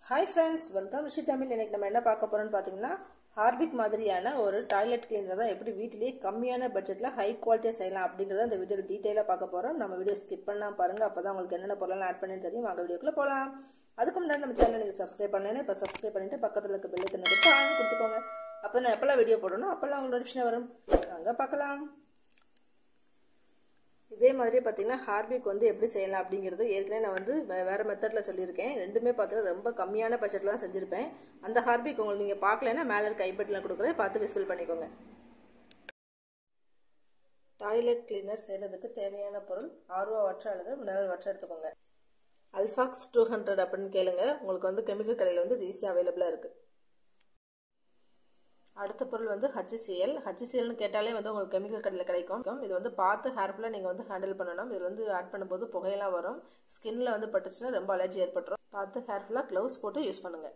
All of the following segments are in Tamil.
Hi friends welcome Rishi Tamil இன்னைக்கு நம்ம என்ன பார்க்க போறோம்னு பார்த்தீங்கன்னா ஹார்பிக் மாதிரியான ஒரு டாய்லெட் கிளீனர் தான் எப்படி வீட்டிலேயே கம்மியான பட்ஜெட்டில் ஹை குவாலிட்டியாக செய்யலாம் அப்படிங்கிறத இந்த வீடியோ டீட்டெயிலாக பார்க்க போகிறோம் நம்ம வீடியோ ஸ்கிப் பண்ணால் பாருங்க அப்போ தான் உங்களுக்கு என்னென்ன பொருள்லாம் ஆட் பண்ணி தெரியும் வாங்க வீடியோக்குள்ளே போகலாம் அதுக்கு முன்னாடி நம்ம சேனல் நீங்கள் சப்ஸ்கிரைப் பண்ணலைன்னா இப்போ சப்ஸ்கிரைப் பண்ணிட்டு பக்கத்தில் இருக்க பெல் ஐக்கனை கொடுத்து ஆன் கொடுத்துக்கோங்க அப்போ நான் எப்போல்லாம் வீடியோ போடணும் அப்போல்லாம் உங்களுக்கு நோட்டிஃபிகேஷன் வரும் வாங்க பார்க்கலாம் இதே மாதிரி பார்த்தீங்கன்னா ஹார்பிக் வந்து எப்படி செய்யலாம் அப்படிங்கிறது ஏற்கனவே நான் வந்து வே- வேற மெத்தடில் சொல்லியிருக்கேன் ரெண்டுமே பார்த்தீங்கன்னா ரொம்ப கம்மியான பட்ஜெட்டில் தான் செஞ்சுருப்பேன் அந்த ஹார்பிக் உங்களுக்கு நீங்கள் பார்க்கலன்னா மேலே இருக்க ஐபட்டில் கொடுக்குறேன் பார்த்து விசில் பண்ணிக்கோங்க டாய்லெட் கிளீனர் செய்கிறதுக்கு தேவையான பொருள் ஆர்வா வாட்டர் அல்லது மினரல் வாட்டர் எடுத்துக்கோங்க அல்ஃபாக்ஸ் டூ ஹண்ட்ரட் அப்படின்னு கேளுங்க உங்களுக்கு வந்து கெமிக்கல் கடையில் வந்து இது ஈஸியாக அவைலபிளாக இருக்குது அடுத்த பொருள் வந்து ஹச்சிசிஎல் ஹச்சிசிஎல்னு கேட்டாலே வந்து உங்களுக்கு கெமிக்கல் கடையில் கிடைக்கும் இது வந்து பார்த்து ஹேர்ஃபுல்லாக நீங்கள் வந்து ஹேண்டில் பண்ணணும் இது வந்து ஆட் பண்ணும்போது புகையெல்லாம் வரும் ஸ்கின்ல வந்து பட்டுச்சுன்னா ரொம்ப அலர்ஜி ஏற்பட்டுரும் பார்த்து ஹேர்ஃபுல்லாக க்ளவுஸ் போட்டு யூஸ் பண்ணுங்க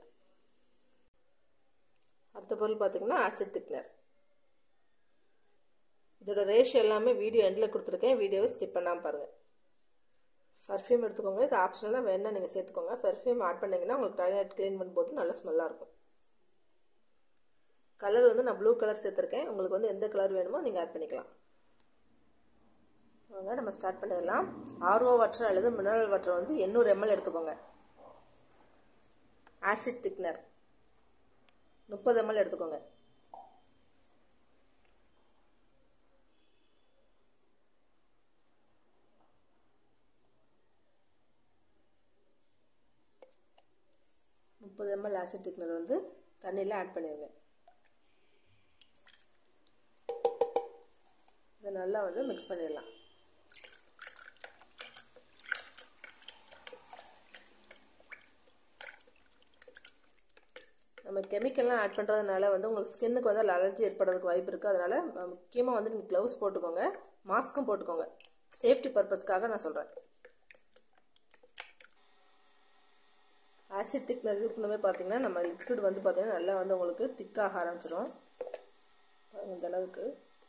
அடுத்த பொருள் பார்த்தீங்கன்னா ஆசிட் திக்னர் இதோட ரேஷியோ எல்லாமே வீடியோ எண்டில் கொடுத்துருக்கேன் வீடியோவை ஸ்கிப் பண்ணாமல் பாருங்கள் பர்ஃப்யூம் எடுத்துக்கோங்க இது ஆப்ஷனலாக வேணால் நீங்கள் சேர்த்துக்கோங்க பர்ஃப்யூம் ஆட் பண்ணிங்கன்னா உங்களுக்கு டாய்லெட் க்ளீன் பண்ணும்போது நல்ல ஸ்மெல்லாக இருக்கும் கலர் வந்து நான் ப்ளூ கலர் சேர்த்துருக்கேன் உங்களுக்கு வந்து எந்த கலர் வேணுமோ நீங்கள் ஆட் பண்ணிக்கலாம் வாங்க நம்ம ஸ்டார்ட் பண்ணிடலாம் ஆர்ஓ வாட்டர் அல்லது மினரல் வாட்டர் வந்து எண்ணூறு எம்எல் எடுத்துக்கோங்க ஆசிட் திக்னர் முப்பது எம்எல் எடுத்துக்கோங்க முப்பது எம்எல் ஆசிட் திக்னர் வந்து தண்ணியில் ஆட் பண்ணிடுங்க இதை நல்லா வந்து மிக்ஸ் பண்ணிடலாம் நம்ம கெமிக்கல்லாம் ஆட் பண்ணுறதுனால வந்து உங்களுக்கு ஸ்கின்னுக்கு வந்து அதில் அலர்ஜி ஏற்படுறதுக்கு வாய்ப்பு இருக்குது அதனால் முக்கியமாக வந்து நீங்கள் க்ளவுஸ் போட்டுக்கோங்க மாஸ்க்கும் போட்டுக்கோங்க சேஃப்டி பர்பஸ்க்காக நான் சொல்கிறேன் ஆசிட் திக்னர் இருக்குமே பார்த்தீங்கன்னா நம்ம லிக்விட் வந்து பார்த்தீங்கன்னா நல்லா வந்து உங்களுக்கு திக்காக ஆரம்பிச்சிடும் இந்த அளவுக்கு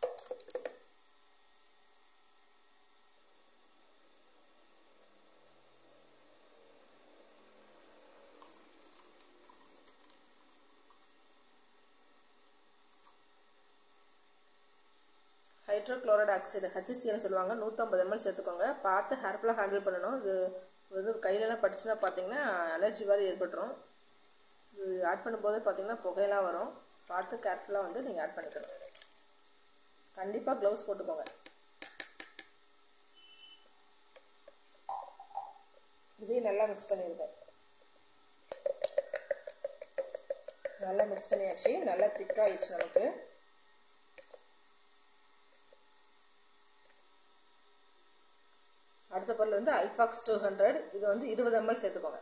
ஹைட்ரோக்ளோரைட் ஆக்சைடு ஹச்சிசின்னு சொல்லுவாங்க நூற்றம்பது எம்எல் சேர்த்துக்கோங்க பார்த்து ஹேர்ஃபுல்லாக ஹேண்டில் பண்ணணும் இது வந்து கையிலலாம் பட்டுச்சுன்னா பார்த்தீங்கன்னா அலர்ஜி மாதிரி ஏற்பட்டுரும் இது ஆட் பண்ணும்போது பார்த்தீங்கன்னா புகையெல்லாம் வரும் பார்த்து கேர்ஃபுல்லாக வந்து நீங்கள் ஆட் பண்ணிக்கணும் கண்டிப்பாக க்ளவுஸ் போட்டுக்கோங்க இதையும் நல்லா மிக்ஸ் பண்ணியிருக்கேன் நல்லா மிக்ஸ் பண்ணியாச்சு நல்லா திக்காகிடுச்சு நமக்கு அடுத்த பொருள் வந்து அல்பாக்ஸ் டூ ஹண்ட்ரட் இது வந்து இருபது எம்எல் சேர்த்துக்கோங்க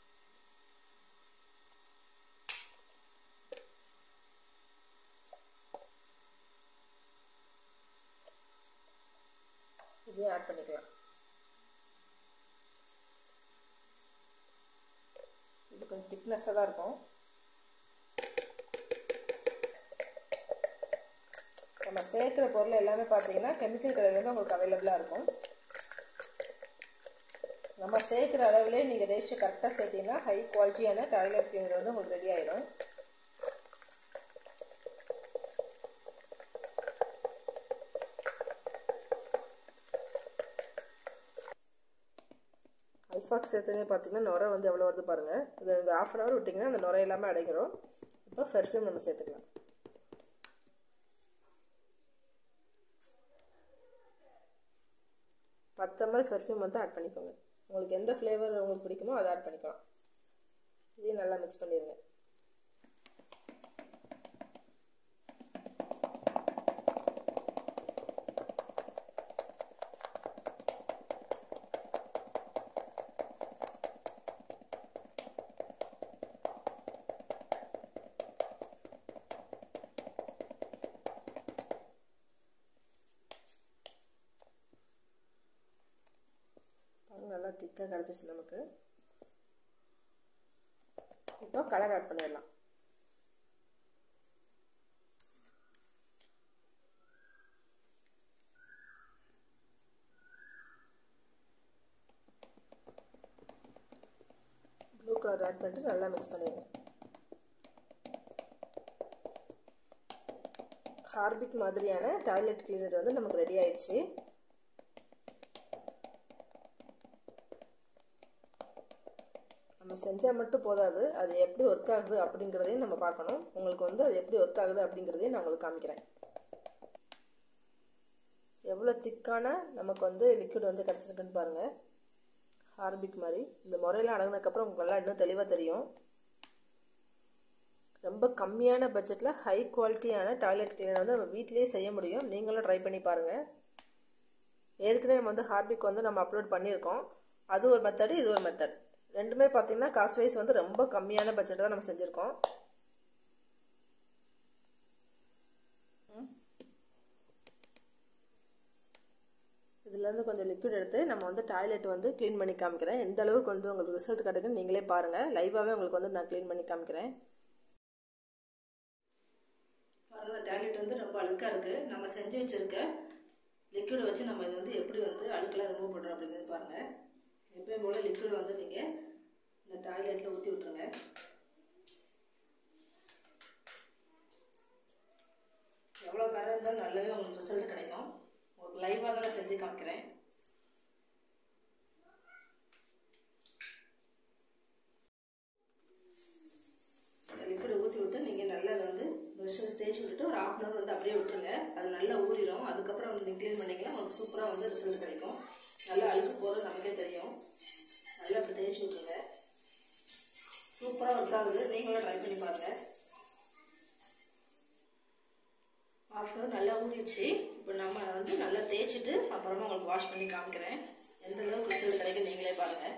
இதையும் ஆட் பண்ணிக்கலாம் இது கொஞ்சம் திக்னஸாக தான் இருக்கும் நம்ம சேர்க்குற பொருள் எல்லாமே பார்த்தீங்கன்னா கெமிக்கல் கடையில் உங்களுக்கு அவைலபிளாக இருக்கும் நம்ம சேர்க்குற அளவுலே நீங்கள் ரேஷியோ கரெக்டாக சேர்த்தீங்கன்னா ஹை குவாலிட்டியான டாய்லெட் கிளீனர் வந்து உங்களுக்கு ரெடி ஆயிடும் அல்ஃபாக்ஸ் சேர்த்துமே பார்த்தீங்கன்னா நுரை வந்து எவ்வளோ வருது பாருங்கள் இது இந்த ஆஃப் அன் ஹவர் விட்டிங்கன்னா அந்த நுரை எல்லாமே அடைக்கிறோம் இப்போ பெர்ஃப்யூம் நம்ம சேர்த்துக்கலாம் பத்து எம்எல் பெர்ஃப்யூம் வந்து ஆட் பண்ணிக்கோங்க உங்களுக்கு எந்த ஃப்ளேவர் உங்களுக்கு பிடிக்குமோ அதை ஆட் பண்ணிக்கலாம் இதையும் நல்லா மிக்ஸ் பண்ணிடுங்க நல்லா திக்காக கிடச்சிச்சு நமக்கு இப்போ கலர் ஆட் பண்ணிடலாம் ப்ளூ கலர் வாட்டர் ஆட் பண்ணிட்டு நல்லா மிக்ஸ் பண்ணிடுங்க ஹார்பிக் மாதிரியான டாய்லெட் கிளீனர் வந்து நமக்கு ரெடி ஆயிடுச்சு நம்ம செஞ்சால் மட்டும் போதாது அது எப்படி ஒர்க் ஆகுது அப்படிங்கிறதையும் நம்ம பார்க்கணும் உங்களுக்கு வந்து அது எப்படி ஒர்க் ஆகுது அப்படிங்கிறதையும் நான் உங்களுக்கு காமிக்கிறேன் எவ்வளோ திக்கான நமக்கு வந்து லிக்விட் வந்து கிடச்சிருக்குன்னு பாருங்கள் ஹார்பிக் மாதிரி இந்த முறையில் அடங்கினதுக்கப்புறம் உங்களுக்கு நல்லா இன்னும் தெளிவாக தெரியும் ரொம்ப கம்மியான பட்ஜெட்டில் ஹை குவாலிட்டியான டாய்லெட் கிளீனர் வந்து நம்ம வீட்டிலேயே செய்ய முடியும் நீங்களும் ட்ரை பண்ணி பாருங்கள் ஏற்கனவே நம்ம வந்து ஹார்பிக் வந்து நம்ம அப்லோட் பண்ணியிருக்கோம் அது ஒரு மெத்தடு இது ஒரு மெத்தட் ரெண்டுமே பார்த்தீங்கன்னா காஸ்ட் வைஸ் வந்து ரொம்ப கம்மியான பட்ஜெட் தான் நம்ம செஞ்சுருக்கோம் இதுலேருந்து கொஞ்சம் லிக்விட் எடுத்து நம்ம வந்து டாய்லெட் வந்து க்ளீன் பண்ணி காமிக்கிறேன் எந்த அளவுக்கு வந்து உங்களுக்கு ரிசல்ட் கிடைக்குன்னு நீங்களே பாருங்கள் லைவாகவே உங்களுக்கு வந்து நான் க்ளீன் பண்ணி காமிக்கிறேன் பாருங்கள் டாய்லெட் வந்து ரொம்ப அழுக்காக இருக்குது நம்ம செஞ்சு வச்சுருக்க லிக்விடை வச்சு நம்ம இது வந்து எப்படி வந்து அழுக்கெல்லாம் ரிமூவ் பண்ணுறோம் அப்படிங்கிறது பாருங்கள் எப்பயும் போல் லிக்விட் வந்து நீங்கள் இந்த டாய்லெட்டில் ஊற்றி விட்ருங்க எவ்வளோ கரை இருந்தாலும் நல்லாவே உங்களுக்கு ரிசல்ட் கிடைக்கும் ஒரு லைவாக தான் நான் செஞ்சு காமிக்கிறேன் லிக்விடை ஊற்றி விட்டு நீங்கள் நல்லா அதை வந்து ப்ரெஷ்ஷில் தேய்ச்சி விட்டுட்டு ஒரு ஹாஃப் அன் ஹவர் வந்து அப்படியே விட்டுருங்க அது நல்லா ஊறிடும் அதுக்கப்புறம் வந்து நீங்கள் க்ளீன் பண்ணிங்கன்னா உங்களுக்கு சூப்பராக வந்து ரிசல்ட் கிடைக்கும் நல்லா அழுக்கு போகிறது நமக்கே தெரியும் நல்லா அப்படி தேய்ச்சி விட்ருங்க சூப்பராக ஒர்க் ஆகுது நீங்களும் ட்ரை பண்ணி பாருங்கள் ஹாஃப் அன் நல்லா ஊறிடுச்சு இப்போ நம்ம வந்து நல்லா தேய்ச்சிட்டு அப்புறமா உங்களுக்கு வாஷ் பண்ணி காமிக்கிறேன் எந்த அளவுக்கு ரிசல்ட் கிடைக்கும் நீங்களே பாருங்கள்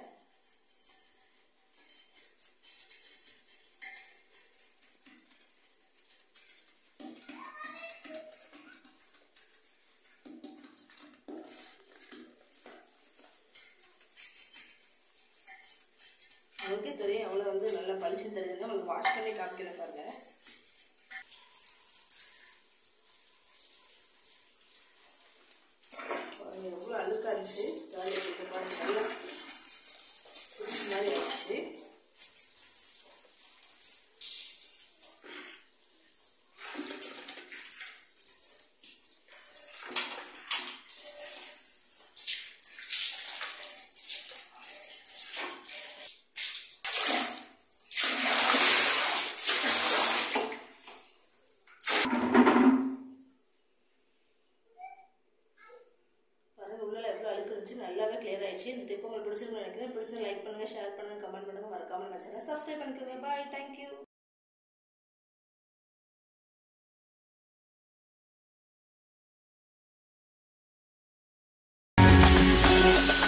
உங்களுக்கே தெரியும் எவ்வளோ வந்து நல்லா பளிச்சுன்னு தெரியுதுங்க உங்களுக்கு வாஷ் பண்ணி காமிக்கிறேன் பாருங்க பாருங்க எவ்வளோ அழுக்காக இருந்துச்சு டாய்லெட் கிட்ட பாருங்க நல்லா புதுசு மாதிரி ஆயிடுச்சு பாருங்க உள்ள எவ்வளோ அழுக்கு இருந்துச்சு நல்லாவே கிளியர் ஆயிடுச்சு இந்த டிப் உங்களுக்கு பிடிச்சிருக்குன்னு நினைக்கிறேன் பிடிச்ச லைக் பண்ணுங்க ஷேர் பண்ணுங்க கமெண்ட் பண்ணுங்க மறக்காம நம்ம சேனல் சப்ஸ்கிரைப் பண்ணிக்கோங்க பாய் தேங்க்யூ Thank you.